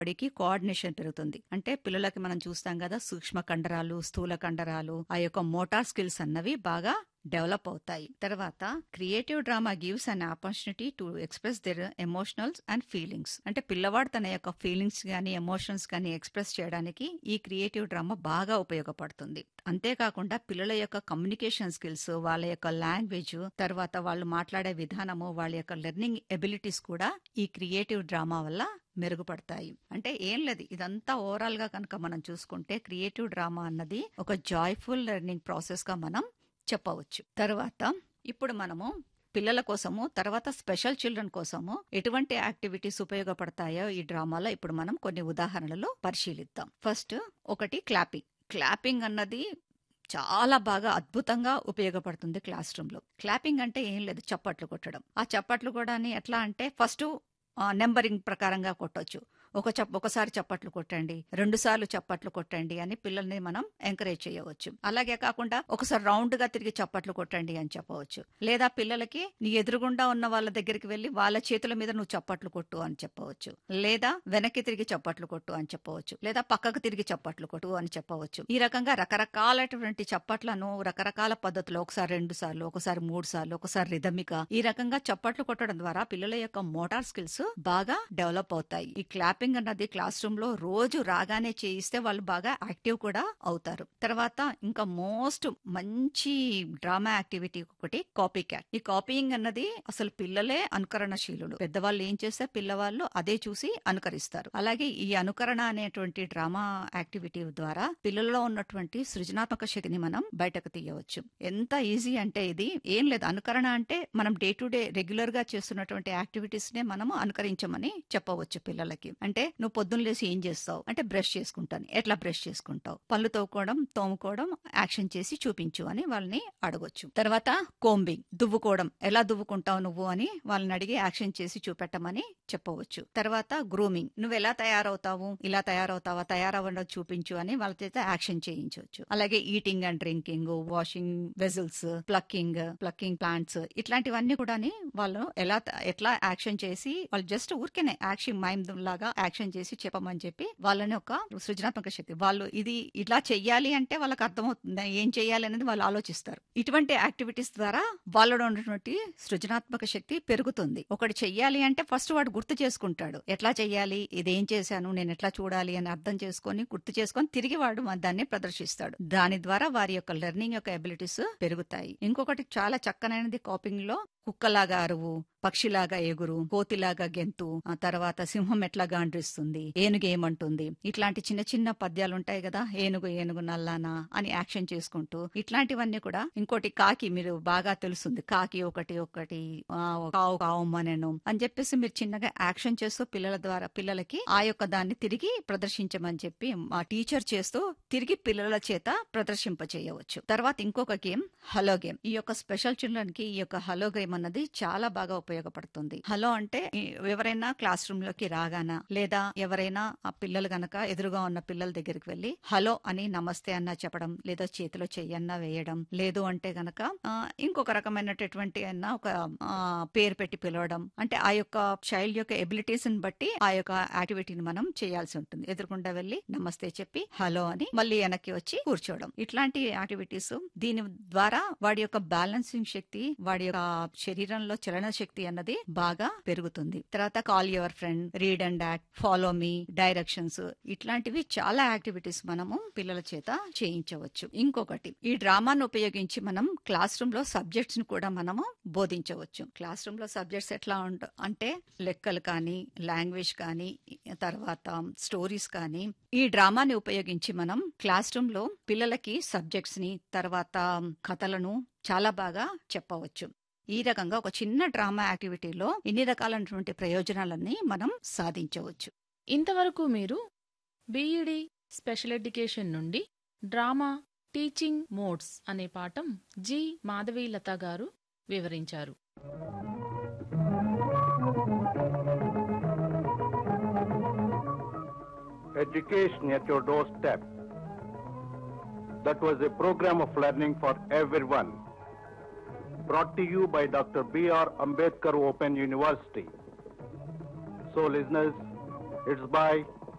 బాడీకి కోఆర్డినేషన్ పెరుగుతుంది అంటే పిల్లలకి మనం చూస్తాం కదా సూక్ష్మ కండరాలు స్థూల కండరాలు ఆ యొక్క మోటార్ స్కిల్స్ అన్నవి బాగా డెవలప్ అవుతాయి తర్వాత creative drama gives an opportunity to express their emotionals and feelings అంటే పిల్లవాడు తన యొక్క ఫీలింగ్స్ గానీ ఎమోషన్స్ గానీ ఎక్స్ప్రెస్ చేయడానికి ఈ క్రియేటివ్ డ్రామా బాగా ఉపయోగపడుతుంది అంతేకాకుండా పిల్లల యొక్క కమ్యూనికేషన్ స్కిల్స్ వాళ్ళ యొక్క లాంగ్వేజ్ తర్వాత వాళ్ళు మాట్లాడే విధానము వాళ్ళ యొక్క లెర్నింగ్ ఎబిలిటీస్ కూడా ఈ క్రియేటివ్ డ్రామా వల్ల మెరుగుపడతాయి అంటే ఏం లేదు ఇదంతా ఓవరాల్ గా కనుక మనం చూసుకుంటే క్రియేటివ్ డ్రామా అన్నది ఒక జాయ్ఫుల్ లెర్నింగ్ ప్రాసెస్ గా మనం చెప్పవచ్చు తర్వాత ఇప్పుడు మనము పిల్లల కోసము తర్వాత స్పెషల్ చిల్డ్రన్ కోసము ఎటువంటి యాక్టివిటీస్ ఉపయోగపడతాయో ఈ డ్రామాలో ఇప్పుడు మనం కొన్ని ఉదాహరణలు పరిశీలిద్దాం ఫస్ట్ ఒకటి క్లాపింగ్ క్లాపింగ్ అన్నది చాలా బాగా అద్భుతంగా ఉపయోగపడుతుంది క్లాస్ రూమ్ లో క్లాపింగ్ అంటే ఏం లేదు చప్పట్లు కొట్టడం ఆ చప్పట్లు కూడా ఎట్లా అంటే ఫస్ట్ నెంబరింగ్ ప్రకారంగా కొట్టొచ్చు ఒక చప్ ఒకసారి చప్పట్లు కొట్టండి రెండు సార్లు చప్పట్లు కొట్టండి అని పిల్లల్ని మనం ఎంకరేజ్ చేయవచ్చు అలాగే కాకుండా ఒకసారి రౌండ్ గా తిరిగి చప్పట్లు కొట్టండి అని చెప్పవచ్చు లేదా పిల్లలకి నీ ఎదురుగుండా ఉన్న వాళ్ళ దగ్గరికి వెళ్లి వాళ్ళ చేతుల మీద నువ్వు చప్పట్లు కొట్టు అని చెప్పవచ్చు లేదా వెనక్కి తిరిగి చప్పట్లు కొట్టు అని చెప్పవచ్చు లేదా పక్కకు తిరిగి చప్పట్లు కొట్టు అని చెప్పవచ్చు ఈ రకంగా రకరకాలైనటువంటి చప్పట్లను రకరకాల పద్ధతిలో ఒకసారి రెండు సార్లు ఒకసారి మూడు సార్లు ఒకసారి రిధమిక ఈ రకంగా చప్పట్లు కొట్టడం ద్వారా పిల్లల యొక్క మోటార్ స్కిల్స్ బాగా డెవలప్ అవుతాయి ఈ క్లాపింగ్ అన్నది క్లాస్ రూమ్ లో రోజు రాగానే చేయిస్తే వాళ్ళు బాగా యాక్టివ్ కూడా అవుతారు తర్వాత ఇంకా మోస్ట్ మంచి డ్రామా యాక్టివిటీ ఒకటి కాపీ క్యాట్ ఈ కాపీయింగ్ అన్నది అసలు పిల్లలే అనుకరణశీలులు పెద్దవాళ్ళు ఏం చేస్తే పిల్లవాళ్ళు అదే చూసి అనుకరిస్తారు అలాగే ఈ అనుకరణ అనేటువంటి డ్రామా యాక్టివిటీ ద్వారా పిల్లల్లో ఉన్నటువంటి సృజనాత్మక శక్తిని మనం బయటకు తీయవచ్చు ఎంత ఈజీ అంటే ఇది ఏం లేదు అనుకరణ అంటే మనం డే టు డే రెగ్యులర్ గా చేస్తున్నటువంటి యాక్టివిటీస్ నే మనము అనుకరించమని చెప్పవచ్చు పిల్లలకి అంటే నువ్వు పొద్దున్న లేసి ఏం చేస్తావు అంటే బ్రష్ చేసుకుంటాను ఎట్లా బ్రష్ చేసుకుంటావు పళ్ళు తోముకోవడం తోముకోవడం యాక్షన్ చేసి చూపించు అని వాళ్ళని అడగొచ్చు తర్వాత కోంబింగ్ దువ్వుకోవడం ఎలా దువ్వుకుంటావు నువ్వు అని వాళ్ళని అడిగి యాక్షన్ చేసి చూపెట్టమని చెప్పవచ్చు తర్వాత గ్రూమింగ్ నువ్వు ఎలా తయారవుతావు ఇలా తయారవుతావా తయారవ్వడం చూపించు అని వాళ్ళ చేత యాక్షన్ చేయించవచ్చు అలాగే eating and drinking washing vessels plucking plucking plants ఇట్లాంటివన్నీ కూడా వాళ్ళు ఎలా ఎట్లా యాక్షన్ చేసి వాళ్ళు జస్ట్ ఊరికేనే యాక్షన్ మైమ్ లాగా యాక్షన్ చేసి చెప్పమని చెప్పి వాళ్ళని ఒక సృజనాత్మక శక్తి వాళ్ళు ఇది ఇలా చెయ్యాలి అంటే వాళ్ళకి అర్థమవుతుంది ఏం చెయ్యాలి అనేది వాళ్ళు ఆలోచిస్తారు ఇటువంటి యాక్టివిటీస్ ద్వారా వాళ్ళలో ఉన్నటువంటి సృజనాత్మక శక్తి పెరుగుతుంది ఒకటి చెయ్యాలి అంటే ఫస్ట్ వాడు గుర్తు చేసుకుంటాడు ఎట్లా చెయ్యాలి ఇదేం చేశాను నేను ఎట్లా చూడాలి అని అర్థం చేసుకొని గుర్తు చేసుకొని తిరిగి వాడు దాన్ని ప్రదర్శిస్తాడు దాని ద్వారా వారి యొక్క లెర్నింగ్ యొక్క ఎబిలిటీస్ పెరుగుతాయి ఇంకొకటి చాలా చక్కనైనది కాపింగ్ లో కుక్కలాగా అరువు పక్షిలాగా ఎగురు కోతిలాగా గెంతు ఆ తర్వాత సింహం ఎట్లా గాండ్రిస్తుంది ఏనుగు ఏమంటుంది ఇట్లాంటి చిన్న చిన్న పద్యాలు ఉంటాయి కదా ఏనుగు ఏనుగు నల్లానా అని యాక్షన్ చేసుకుంటూ ఇట్లాంటివన్నీ కూడా ఇంకోటి కాకి మీరు బాగా తెలుస్తుంది కాకి ఒకటి ఒకటి ఆ, కావు కావమ్మనెను అని చెప్పేసి మీరు చిన్నగా యాక్షన్ చేస్తూ పిల్లల ద్వారా పిల్లలకి ఆ యొక్క దాన్ని తిరిగి ప్రదర్శించమని చెప్పి మా టీచర్ చేస్తూ తిరిగి పిల్లల చేత ప్రదర్శింప చేయవచ్చు తర్వాత ఇంకొక గేమ్ హలో గేమ్ ఈ యొక్క స్పెషల్ చిల్డ్రన్ కి ఈ యొక్క హలో గేమ్ అన్నది చాలా బాగా ఉపయోగపడుతుంది హలో అంటే ఈ ఎవరైనా క్లాస్ రూమ్ లోకి రాగానా లేదా ఎవరైనా ఆ పిల్లలు గనక ఎదురుగా ఉన్న పిల్లల దగ్గరికి వెళ్లి హలో అని నమస్తే అన్న చెప్పడం లేదా చేతిలో చెయ్యన్నా వేయడం లేదు అంటే గనక ఆ, ఇంకొక రకమైనటువంటి అన్న ఒక ఆ, పేరు పెట్టి పిలవడం అంటే ఆ యొక్క చైల్డ్ యొక్క ఎబిలిటీస్ ని బట్టి ఆ యొక్క యాక్టివిటీని మనం చేయాల్సి ఉంటుంది ఎదురుకుండా వెళ్లి నమస్తే చెప్పి హలో అని మళ్ళీ వెనక్కి వచ్చి కూర్చోవడం ఇట్లాంటి యాక్టివిటీస్ దీని ద్వారా వాడి యొక్క బ్యాలెన్సింగ్ శక్తి వాడి యొక్క శరీరంలో చలన శక్తి అన్నది బాగా పెరుగుతుంది తర్వాత call your friend read and act follow మీ డైరెక్షన్స్ ఇట్లాంటివి చాలా యాక్టివిటీస్ మనము పిల్లల చేత చేయించవచ్చు ఇంకొకటి ఈ డ్రామాను ఉపయోగించి మనం క్లాస్ రూమ్ లో సబ్జెక్ట్స్ ని కూడా మనము బోధించవచ్చు క్లాస్ రూమ్ లో సబ్జెక్ట్స్ ఎట్లా ఉంట అంటే లెక్కలు కానీ లాంగ్వేజ్ కానీ తర్వాత స్టోరీస్ కానీ ఈ డ్రామాని ఉపయోగించి మనం క్లాస్ రూమ్ లో పిల్లలకి సబ్జెక్ట్స్ ని తర్వాత కథలను చాలా బాగా చెప్పవచ్చు ఈ రకంగా ఒక చిన్న డ్రామా యాక్టివిటీలో ఇన్ని రకాలైనటువంటి ప్రయోజనాలన్నీ మనం సాధించవచ్చు ఇంతవరకు మీరు బీఈడి స్పెషల్ ఎడ్యుకేషన్ నుండి డ్రామా టీచింగ్ మోడ్స్ అనే పాఠం జి మాధవీలత గారు వివరించారు Education at your doorstep. That was a program of learning for everyone. Brought to you by Dr. B.R. Ambedkar Open University. So, listeners, it's bye